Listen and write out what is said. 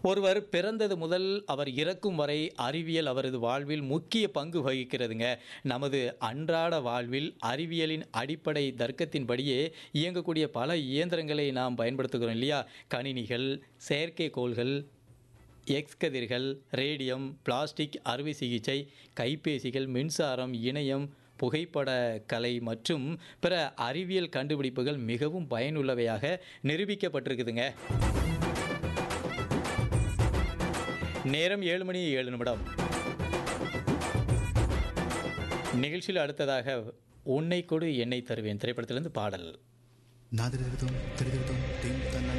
ஒருவர் பிறந்தது முதல் அவர் இறக்கும் வரை அறிவியல் அவரது வாழ்வில் முக்கிய பங்கு வகிக்கிறதுங்க நமது அன்றாட வாழ்வில் அறிவியலின் அடிப்படை தர்க்கத்தின்படியே இயங்கக்கூடிய பல இயந்திரங்களை நாம் பயன்படுத்துகிறோம் இல்லையா கணினிகள் செயற்கைக்கோள்கள் எக்ஸ் கதிர்கள் ரேடியம் பிளாஸ்டிக் அறுவை சிகிச்சை கைபேசிகள் மின்சாரம் இணையம் புகைப்பட கலை மற்றும் பிற அறிவியல் கண்டுபிடிப்புகள் மிகவும் பயனுள்ளவையாக நிரூபிக்கப்பட்டிருக்குதுங்க நேரம் ஏழு மணி ஏழு நிமிடம் நிகழ்ச்சியில் அடுத்ததாக உன்னை கொடு என்னை தருவேன் திரைப்படத்திலிருந்து பாடல் நாதிருதும் திருதிருதும் தீம் தன்னா